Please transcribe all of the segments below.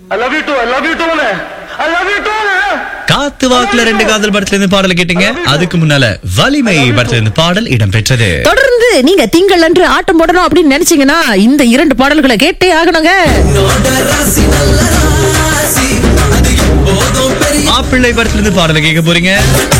I love you too I love you too I love you too காத்து வாக்குல ரெண்டு காதல் படத்துல இருந்து பாடல் கேட்டீங்க அதுக்கு முன்னால வலிமை படத்துல இருந்து பாடல் இடம்பெற்றது தொடர்ந்து நீங்க திங்கள் அன்று ஆட்டம் போடணும் அப்படின்னு நினைச்சீங்கன்னா இந்த இரண்டு பாடல்களை கேட்டே ஆகணுங்க மாப்பிள்ளை படத்துல இருந்து பாடலை கேட்க போறீங்க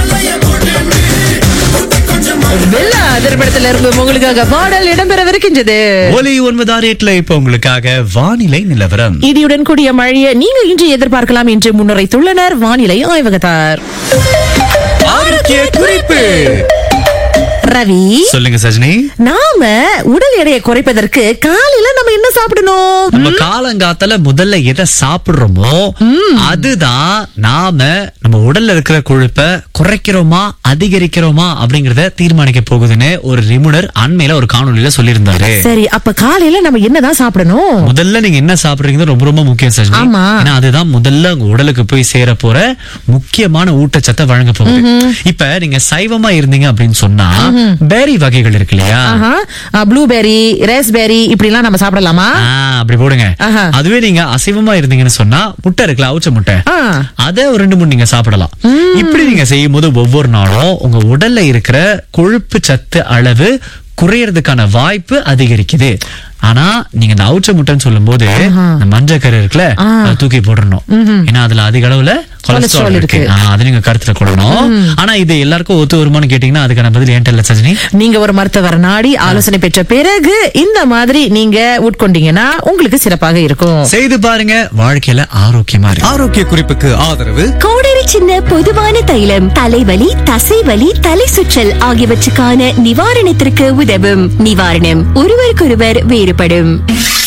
வெள்ளா திரைப்படத்துல இருந்து உங்களுக்காக பாடல் இடம்பெறவிருக்கின்றது ஒலி ஒன்பதாறு எட்டுல இப்ப உங்களுக்காக வானிலை நிலவரம் இடியுடன் கூடிய மழையை நீங்க இன்று எதிர்பார்க்கலாம் என்று முன்னுரைத்துள்ளனர் வானிலை ஆய்வகத்தார் ஆரோக்கிய குறிப்பு ரவி சொல்லுங்க சஜினி நாம உடல் எடையை குறைப்பதற்கு காலையில நம்ம என்ன சாப்பிடணும் நம்ம காலங்காத்தால முதல்ல எதை சாப்பிடுறோமோ அதுதான் நாம நம்ம உடல்ல இருக்கிற கொழுப்பை குறைக்கிறோமா அதிகரிக்கிறோமா அப்படிங்கறத தீர்மானிக்க போகுதுன்னு ஒரு நிபுணர் அண்மையில ஒரு காணொளியில சொல்லியிருந்தாரு சரி அப்ப காலையில நம்ம என்னதான் சாப்பிடணும் முதல்ல நீங்க என்ன சாப்பிடுறீங்க ரொம்ப ரொம்ப முக்கியம் சஜினி ஆமா. ஏன்னா அதுதான் முதல்ல உங்க உடலுக்கு போய் சேர போற முக்கியமான ஊட்டச்சத்தை வழங்க போகுது இப்ப நீங்க சைவமா இருந்தீங்க அப்படின்னு சொன்னா பேரி வகைகள் இருக்கு இல்லையா ப்ளூபெர்ரி ரேஸ்பெர்ரி இப்படி எல்லாம் நம்ம சாப்பிடலாமா ஆ, அப்படி போடுங்க ஆஹா. அதுவே நீங்க அசைவமா இருந்தீங்கன்னு சொன்னா முட்டை இருக்குல்ல அவுச்ச முட்டை ஆ. அத ஒரு ரெண்டு மூணு நீங்க சாப்பிடலாம் இப்படி நீங்க செய்யும் போது ஒவ்வொரு நாளும் உங்க உடல்ல இருக்கிற கொழுப்பு சத்து அளவு குறையறதுக்கான வாய்ப்பு அதிகரிக்குது ஆனா நீங்க இந்த அவுச்ச முட்டைன்னு சொல்லும் போது இந்த மஞ்சள் கரு இருக்குல்ல அதை தூக்கி போட்டுறணும் ஏன்னா அதுல அதிக அளவுல Cholesterol கொலஸ்ட்ரால் இருக்கு இருக்கு. ஆ, அதை நீங்க கருத்துல கொள்ளணும் ஆனா இது எல்லாருக்கும் ஒத்து வருமானு கேட்டீங்கன்னா அதுக்கான பதில் ஏன்ட்ட இல்ல சஜினி நீங்க ஒரு மருத்துவர் நாடி ஆலோசனை பெற்ற பிறகு இந்த மாதிரி நீங்க உட்கொண்டீங்கன்னா உங்களுக்கு சிறப்பாக இருக்கும் செய்து பாருங்க வாழ்க்கையில ஆரோக்கியமா இருக்கு ஆரோக்கிய குறிப்புக்கு ஆதரவு கோடரி சின்ன பொதுவான தைலம் தலைவலி தசைவலி தலை சுற்றல் ஆகியவற்றுக்கான நிவாரணத்திற்கு உதவும் நிவாரணம் ஒருவருக்கொருவர் வேறுபடும்